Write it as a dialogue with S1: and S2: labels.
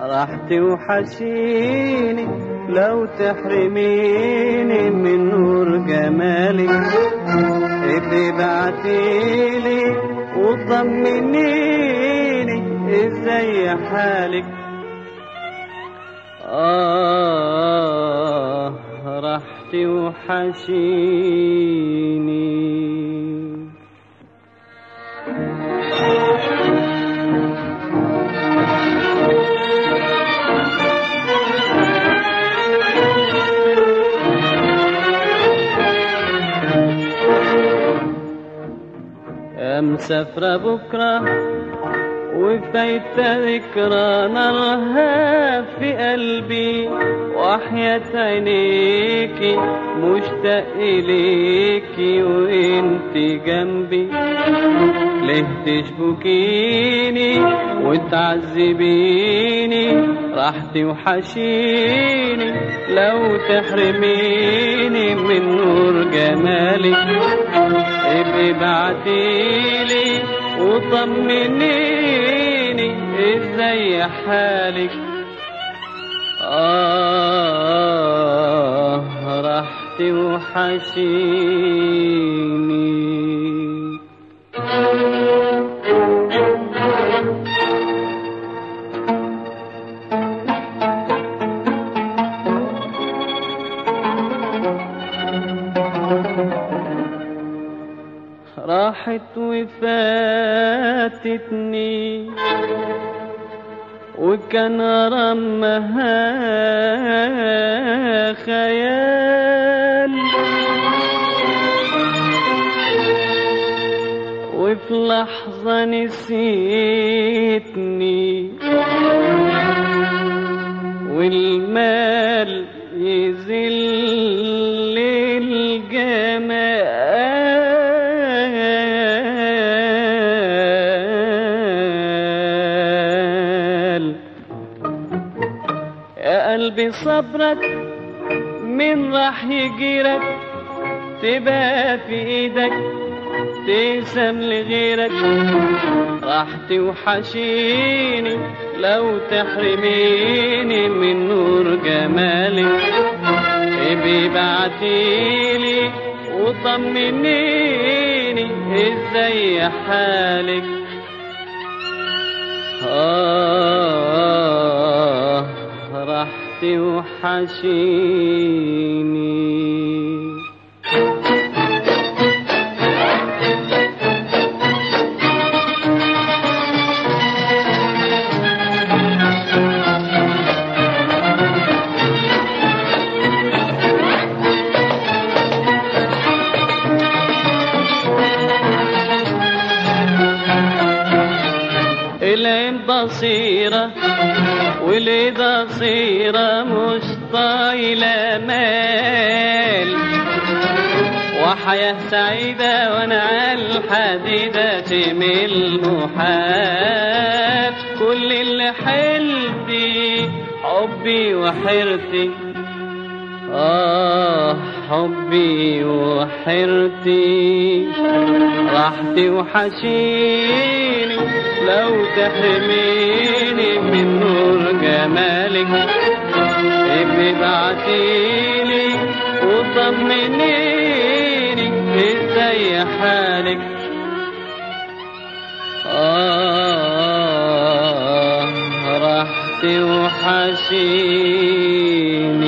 S1: راح توحشيني لو تحرميني من نور جمالك ابقي بعتيلي وطمنيني ازاي حالك آه راح توحشيني يا مسافرة بكرة وفايتة ذكرى نارها في قلبي وحياة عينيكي مشتاق إليكي وانت جنبي ليه تشبكيني وتعذبيني راح توحشيني لو تحرميني من نور جمالك ابقي بعتيلي وطمنيني ازاي حالك آه راح توحشيني راحت وفاتتني وكان رمها خيال وفي لحظة نسيتني والمال يذل الجمال يا قلبي صبرك من راح يجيرك تبقى في ايدك تقسم لغيرك راح توحشيني لو تحرميني من نور جمالك ابي بعتيلي وطمنيني ازاي حالك آه راح توحشيني العين بصيرة والإيد صيرة مش طايلة مال وحياة سعيدة وانا على الحديدة تمل محال كل اللي حلتي حبي وحيرتي آه حبي وحيرتي راح توحشيني لو تحرميني من نور جمالك ابني بعتيلي وطمنيني ازاي حالك آه راح توحشيني